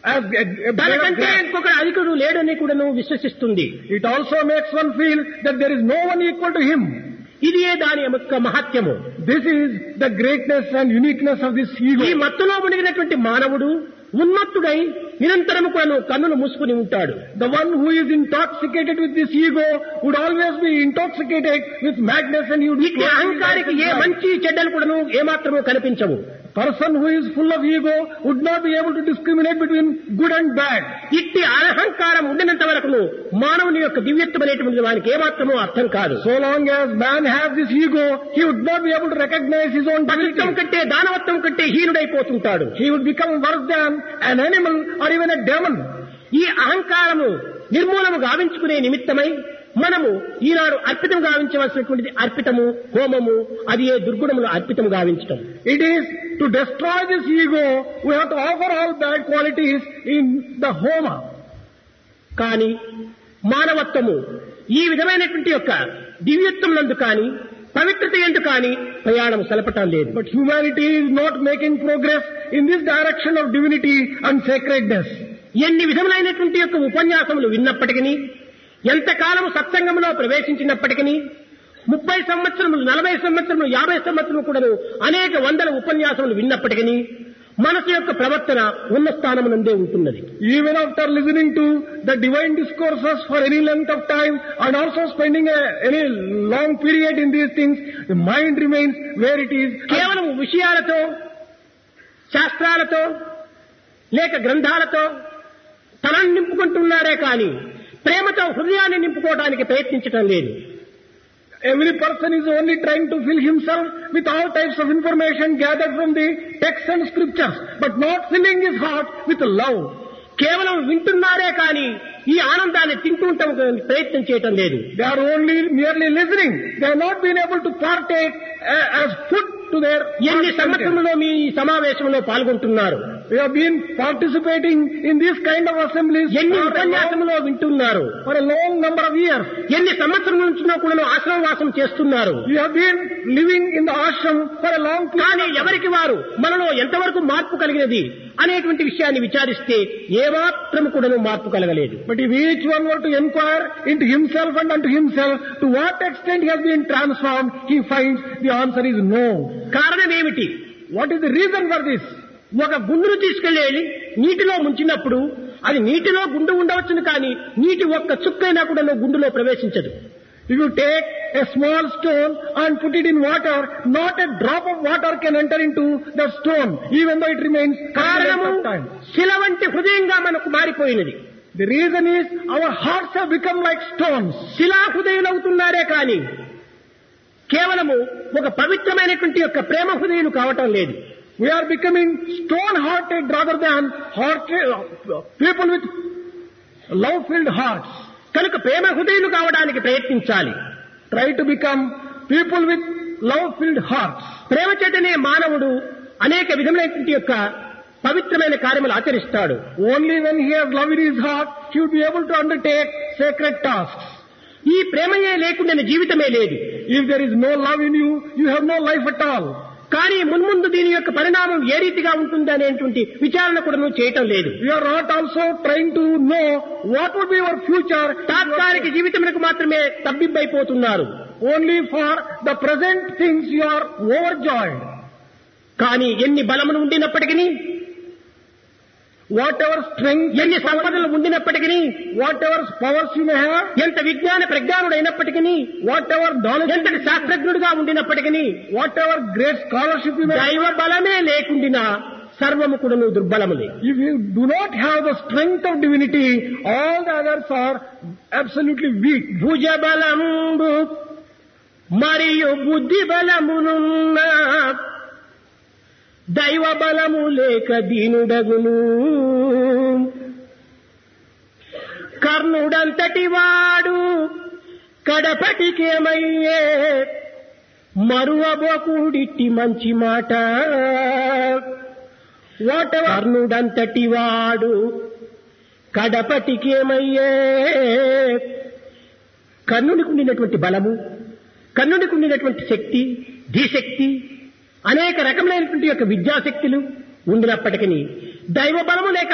as a, a blade of తనకంటే grass. ఇంకొక అధికుడు లేడని కూడా విశ్వసిస్తుంది It also makes one feel that there is no one equal to him. ఇదియే దాని యొక్క మహత్యము This is the greatness and uniqueness of this ego. ఈ మత్తులో మునిగినటువంటి మానవుడు ఉన్మత్తుడై నిరంతరము కూడా కన్నులు మూసుకుని ఉంటాడు The one who is intoxicated with this ego would always be intoxicated with madness and he would be ఇట్టి అహంకారికి ఏ మంచి చెడ్డలు కూడాను ఏమాత్రము కనిపించవు person who is full of ego would not be able to discriminate between good and bad. ఇట్టి అహంకారం ఉండినంత వరకును మానవుని యొక్క దివ్యత్వం అనేటువంటి వానికి ఏమాత్రము అర్థం కాదు So long as man has this ego, he would not be able to recognize his own పవిత్రం divinity. కంటే దానవత్వం కంటే హీనుడైపోతుంటాడు He would become worse than an animal or even a demon. ఈ అహంకారము నిర్మూలము గావించుకునే నిమిత్తమై మనము ఈనాడు అర్పితం గావించవలసినటువంటిది అర్పితము హోమము అది ఏ దుర్గుణములు అర్పితము గావించటం It is to destroy this ego, we have to offer all bad qualities in the homa. కానీ మానవత్వము ఈ విధమైనటువంటి యొక్క దివ్యత్వం నందు కానీ పవిత్రత ఎందు కానీ ప్రయాణం సలపటం లేదు But humanity is not making progress in this direction of divinity and sacredness. ఎన్ని విధములైనటువంటి యొక్క ఉపన్యాసములు విన్నప్పటికీ ఎంతకాలము సత్సంగంలో ప్రవేశించినప్పటికీ ముప్పై సంవత్సరములు నలభై సంవత్సరములు యాభై సంవత్సరములు కూడా అనేక వందల ఉపన్యాసములు విన్నప్పటికీ మనసు యొక్క ప్రవర్తన ఉన్న స్థానమునందే ఉంటున్నది Even after listening to the divine discourses for any length of time and also spending a, any long period in these things, the mind remains where it is. కేవలం విషయాలతో శాస్త్రాలతో లేక గ్రంథాలతో తనను నింపుకుంటున్నారే కానీ ప్రేమతో హృదయాన్ని నింపుకోవడానికి ప్రయత్నించటం లేదు Every person is only trying to fill himself with all types of information gathered from the texts and scriptures, but not filling his heart with love. కేవలం వింటున్నారే కానీ ఈ ఆనందాన్ని తింటూ ఉండటం ప్రయత్నం చేయటం లేదు They are only merely listening. They have not been able to partake uh, as food to their ఎన్ని heart content. సంవత్సరంలో మీ ఈ సమావేశంలో పాల్గొంటున్నారు We have been participating in this kind of assemblies ఎన్ని for a, long, ఉపన్యాసంలో వింటున్నారు for a long number of years. ఎన్ని సంవత్సరం నుంచి కూడా ఆశ్రమవాసం చేస్తున్నారు We have been living in the ashram for a long period. కానీ ఎవరికి వారు మనలో ఎంతవరకు మార్పు కలిగినది అనేటువంటి విషయాన్ని విచారిస్తే ఏమాత్రం కూడా మార్పు కలగలేదు But if each one were to inquire into himself and unto himself, to what extent he has been transformed, he finds the answer is no. కారణం ఏమిటి What is the reason for this? ఒక గుండును తీసుకెళ్లి నీటిలో ముంచినప్పుడు అది నీటిలో గుండు ఉండవచ్చును కానీ నీటి ఒక్క చుక్కైనా కూడా గుండులో ప్రవేశించదు If you take a small stone and put it in water, not a drop of water can enter into that stone, even though it remains for the కారణము length of time. శిల వంటి హృదయంగా మనకు మారిపోయినది The reason is our hearts have become like stones. శిలా హృదయులవుతున్నారే కానీ కేవలము ఒక పవిత్రమైనటువంటి యొక్క ప్రేమ హృదయులు కావటం లేదు We are becoming stone-hearted rather than heart, people with love-filled hearts. కనుక ప్రేమ హృదయులు కావడానికి ప్రయత్నించాలి Try to become people with love-filled hearts. ప్రేమ చేతనే మానవుడు అనేక విధములైనటువంటి యొక్క పవిత్రమైన కార్యములు ఆచరిస్తాడు Only when he has love in his heart, he will be able to undertake sacred tasks. ఈ ప్రేమయే లేకుండా జీవితమే లేదు If there is no love in you, you have no life at all. కానీ మున్ముందు దీని యొక్క పరిణామం ఏ రీతిగా ఉంటుంది అనేటువంటి విచారణ కూడా నువ్వు చేయటం లేదు You are not also trying to know what would be your future. తాత్కాలిక జీవితములకు మాత్రమే తబ్బిబ్బైపోతున్నారు Only for the present things you are overjoyed. కానీ ఎన్ని బలములు ఉండినప్పటికీ Whatever strength, ఎన్ని సంపదలు ఉండినప్పటికీ whatever powers you may have, ఎంత విజ్ఞాన ప్రజ్ఞానుడైనప్పటికీ whatever knowledge, ఎంతటి శాస్త్రజ్ఞుడిగా ఉండినప్పటికీ whatever great scholarship you may have, దైవ బలమే లేకుండినా సర్వము కూడా నువ్వు దుర్బలములే if you do not have the strength of divinity, all the others are absolutely weak. భుజ బలముండు మరియు బుద్ధి బలమునున్న దైవ బలము లేక దీనుడగును కర్ణుడంతటి వాడు కడపటికేమయ్యే మరువబోకుడిట్టి మంచి మాట Whatever, కర్ణుడంతటి వాడు కడపటికేమయ్యే కర్ణునికి ఉండినటువంటి బలము కర్ణునికి ఉండినటువంటి శక్తి ధీశక్తి అనేక రకములైనటువంటి యొక్క విద్యాశక్తులు ఉండినప్పటికీ దైవ బలము లేక